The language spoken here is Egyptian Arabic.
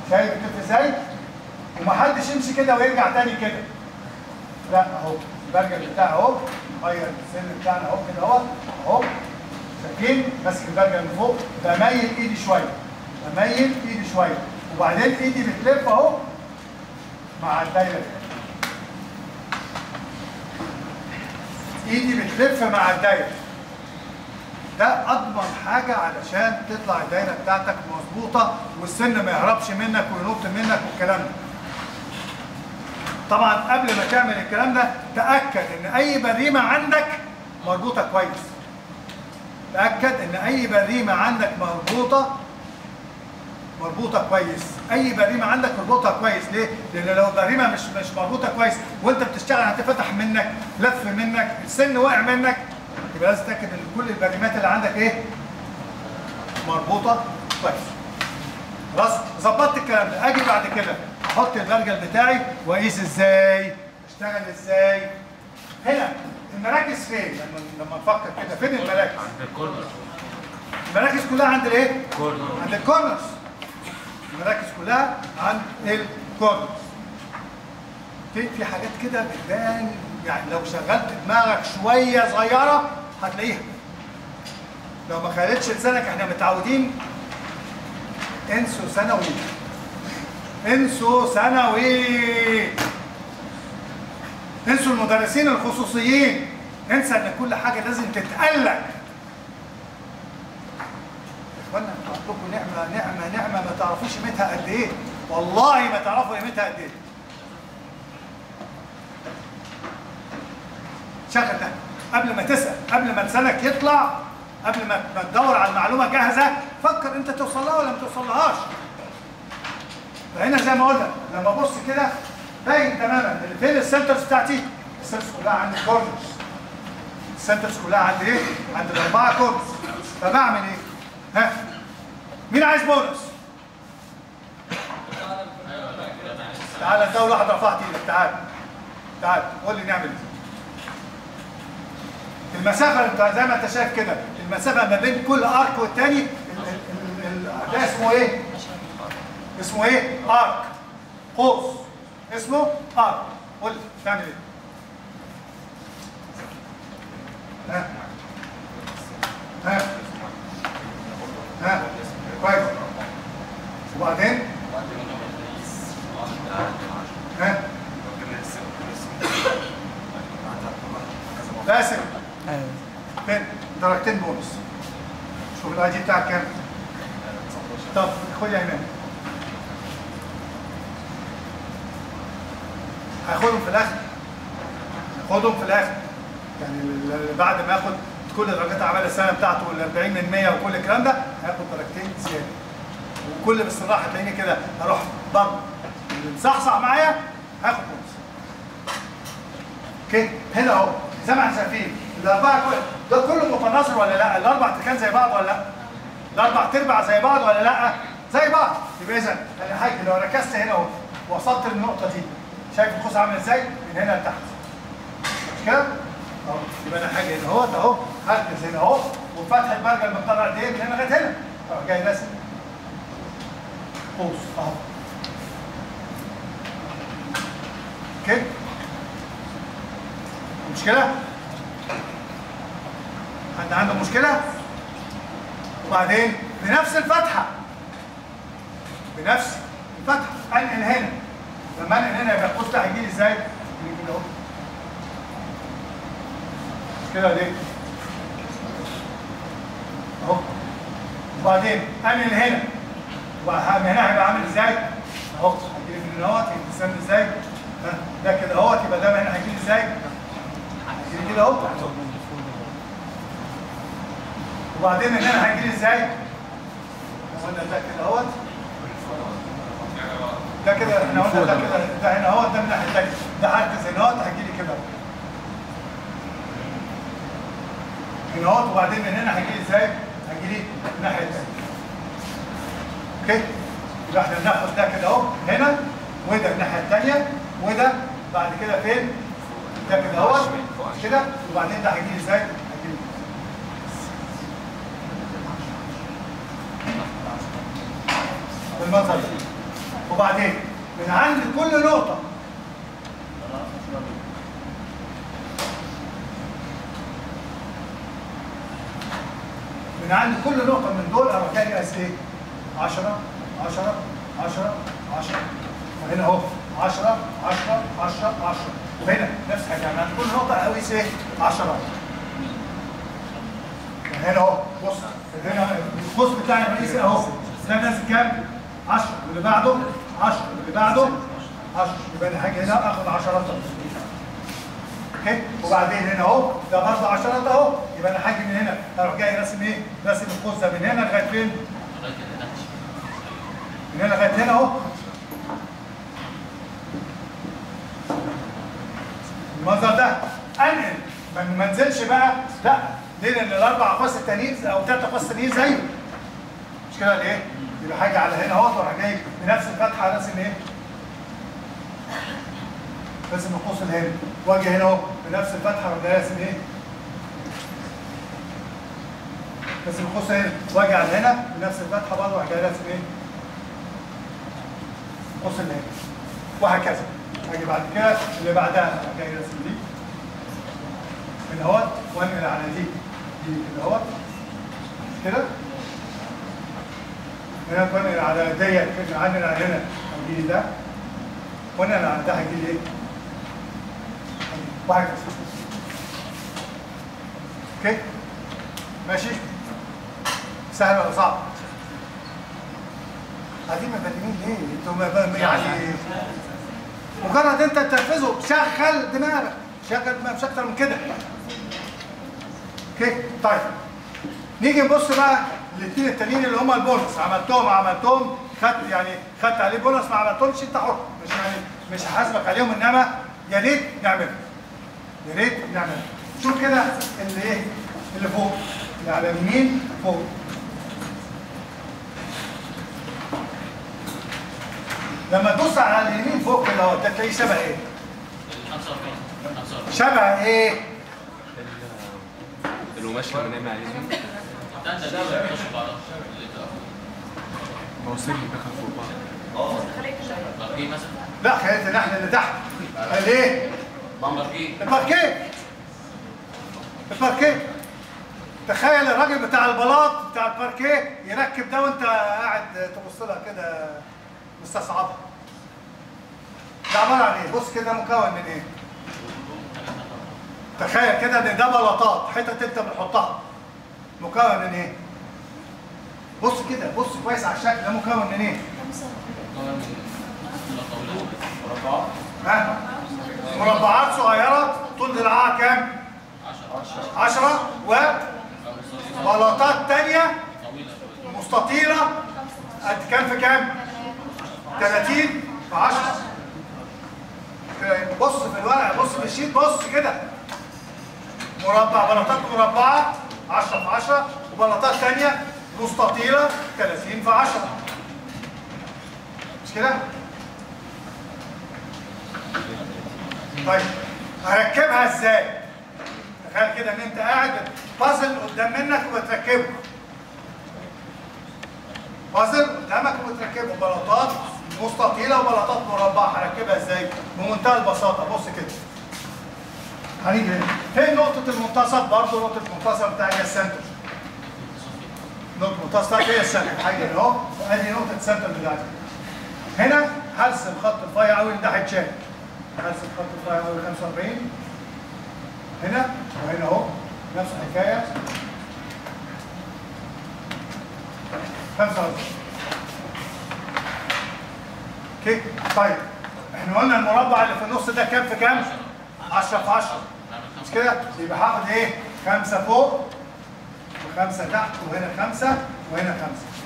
شايف الكتف ازاي؟ ومحدش يمشي كده ويرجع تاني كده لا اهو البرجل بتاعي اهو غير السن بتاعنا اهو كده اهو اهو شايفين ماسك البرجل من فوق بميل ايدي شويه بميل ايدي شويه وبعدين ايدي بتلف اهو مع الدايره دي ايدي بتلف مع الدايره ده اضمن حاجه علشان تطلع الدايره بتاعتك مظبوطه والسن ما يهربش منك وينط منك والكلام ده طبعا قبل ما تعمل الكلام ده تاكد ان اي بريمه عندك مربوطه كويس تاكد ان اي بريمه عندك مربوطه مربوطه كويس اي بريمه عندك مربوطه كويس ليه لان لو البريمه مش مش مربوطه كويس وانت بتشتغل هتفتح منك لف منك السن وقع منك يبقى لازم تتاكد ان كل البريمات اللي عندك ايه مربوطه كويس خلاص ظبطت الكلام ده اجي بعد كده احط البرجل بتاعي واقيس ازاي اشتغل ازاي هنا المراكز فين لما لما نفكر كده فين المراكز عند الكورنر المراكز كلها عند الايه كورنر عند الكورنرز المراكز كلها عند الكورنرز في في حاجات كده بتبان يعني لو شغلت دماغك شويه صغيره هتلاقيها لو ما خليتش لسانك احنا متعودين انسوا ثانوي انسوا ثانوي انسوا المدرسين الخصوصيين انسى ان كل حاجه لازم تتقلك اخوانا انتوا عندكم نعمه نعمه نعمه ما تعرفوش قيمتها قد ايه والله ما تعرفوا قيمتها قد ايه شغل ده قبل ما تسال قبل ما لسانك يطلع قبل ما ما تدور على المعلومه جاهزه فكر انت توصل لها ولا ما توصلهاش فهنا زي ما قلنا لما ابص كده باين تماما ان فين السنترز بتاعتي السنترز كلها عند الكورنرز السنترز كلها عند ايه عند الاربعه كورنرز فبعمل ايه ها مين عايز بونص تعالى انت اول واحد رفعت ايدك تعال تعال قول لي نعمل ايه المسافة انت زي ما انت شايف كده المسافة ما بين كل ارك والتاني ال- ال- ال- ده اسمه ايه؟ اسمه ايه؟ ارك قوس اسمه ارك قول لي تعمل ايه؟ ها ها ها كويس وبعدين ها باسم فين درجتين بونص شوف الاي دي بتاعك كام طب خد يا ايمان هاخدهم في الاخر خدهم في الاخر يعني ال- ال- بعد ما ياخد كل درجات اعمال السنه بتاعته وال 40 من 100 وكل الكلام ده هياخد درجتين زياده وكل باستراحه هتلاقيني كده اروح ضرب اللي مصحصح معايا هاخد بونص اوكي هنا اهو زي ما احنا شايفين الاربعه كل ده كله متناظر ولا لا؟ الاربع تركان زي بعض ولا لا؟ الاربع تربع زي بعض ولا لا؟ زي بعض يبقى اذا انا حاجه لو ركزت هنا اهو وصلت للنقطه دي شايف القوس عامل ازاي؟ من هنا لتحت مش كده؟ اهو يبقى انا حاجه هنا اهو اهو هركز هنا اهو وفتح البرجل مقدار قد ايه؟ من هنا لغايه هنا اهو جاي راسم قوس اهو اوكي؟ مشكلة؟ حد عنده مشكلة؟ وبعدين بنفس الفتحة بنفس الفتحة انقل هنا لما انقل هنا يبقى القوس ده هيجي لي ازاي؟ يجي كده اهو مش كده ليه؟ اهو وبعدين انقل هنا ومن هنا هيبقى عامل ازاي؟ اهو هيجي لي من هنا اهوت يتسمى ازاي؟ ها ده كده اهوت يبقى ده من هنا هيجي لي ازاي؟ هيجي لي كده اهو وبعدين من هنا هيجي لي ازاي؟ قلنا ده كده اهوت ده كده احنا قلنا ده كده ده هنا اهوت ده من الناحيه الثانيه ده هركز هنا اهوت هيجي لي كده هنا اهوت وبعدين من هنا هيجي لي ازاي؟ هيجي لي الناحيه الثانيه اوكي يبقى احنا بناخد ده كده اهو هنا وده الناحيه الثانيه وده بعد كده فين؟ ده كده اهوت مش كده وبعدين ده هيجي لي ازاي؟ هيجي لي بالمنظر ده وبعدين من عند كل نقطه من عند كل نقطة من دول أروح جاي قاس إيه؟ 10 10 10 10 وهنا أهو 10 10 10 10 وهنا نفس الحاجة يعني عند كل نقطة أقيس إيه؟ 10 هنا أهو بص هنا القوس بتاعي بقيس أهو ده نازل كام؟ 10 واللي بعده 10 واللي بعده 10 يبقى أنا هاجي هنا آخد 10 اوكي وبعدين هنا اهو ده برضه عشرات اهو يبقى انا هاجي من هنا اروح جاي راسم ايه؟ راسم القوس ده من هنا لغايه فين؟ لغايه كده تحت من هنا لغايه هنا اهو المنظر ده انقل ما ما انزلش بقى لا ليه؟ لان الاربع اقواس التانيين او ثلاث اقواس التانيين زيه مش كده ولا ايه؟ يبقى حاجه على هنا اهو واروح جاي بنفس الفتحه راسم ايه؟ راسم القوس اللي هنا واجي هنا اهو بنفس الفتحه واروح جاي راسم ايه؟ راسم القوس هنا واجي على هنا بنفس الفتحه برضه واروح جاي راسم ايه؟ القوس اللي هنا وهكذا اجي بعد كده اللي بعدها اروح جاي راسم دي من اهوت وانقل على دي دي كده اهوت كده هنا وانقل على ديت كده عندنا على هنا هيجي لي ده وانقل على ده هيجي لي ايه؟ وهكذا اوكي ماشي سهل ولا صعب؟ قاعدين مبلمين ليه؟ انتوا ما- ما- يعني مجرد انت تنفذه شغل دماغك شغل دماغك مش اكتر من كده اوكي طيب نيجي نبص بقى الاثنين التانيين اللي هم البونص عملتهم عملتهم خدت يعني خدت عليه بونص ما عملتهمش انت حر مش يعني مش هحاسبك عليهم انما يا ريت نعملهم يا ريت نعملهم شوف كده اللي ايه اللي فوق اللي على اليمين فوق لما تبص على اليمين فوق كده اهو ده تلاقيه شبه ايه؟ 45 45 شبه ايه؟ القماش لما نعمل عليه ده ده ده بيخش في بعضها اللي انت هو سجن دخل فوق بعض باركيه مثلا لا خليت النحل اللي تحت قال ايه؟ باركيه الباركيه الباركيه تخيل الراجل بتاع البلاط بتاع الباركيه يركب ده وانت قاعد تبص لها كده مستصعبها ده عباره عن ايه؟ بص كده مكون من ايه؟ تخيل كده ان ده بلاطات حتت انت بتحطها مكون من ايه؟ بص كده بص كويس على الشكل ده مكون من ايه؟ مكون من طويله ها؟ مربعات صغيره طول ذراعها كام؟ 10 10 وبلاطات تانية طويله طويله مستطيلة قد كام في كام؟ 30 في 10 بص في الورقة بص في الشيت بص كده مربع بلاطات مربعة 10 في 10 وبلاطات تانية مستطيلة 30 في 10 مش كده؟ طيب هركبها ازاي؟ تخيل كده ان انت قاعد بازل قدام منك وبتركبه بازل قدامك وبتركبه بلاطات مستطيله وبلاطات مربعه هركبها ازاي؟ بمنتهى البساطه بص كده هنيجي هنا فين نقطة المنتصف؟ برضه نقطة المنتصف بتاعي هي السنتر نقطة المنتصف بتاعتي هي السنتر حاجة هنا اهو وادي نقطة السنتر بتاعتي هنا هرسم خط رفيع قوي ده هيتشال هرسم خط رفيع قوي 45 هنا وهنا اهو نفس الحكايه 45 اوكي طيب احنا قلنا المربع اللي في النص ده كام في كام؟ 10 في 10 نعمل مش خمسه كده؟ يبقى هاخد ايه؟ خمسه فوق وخمسه تحت وهنا خمسه وهنا خمسه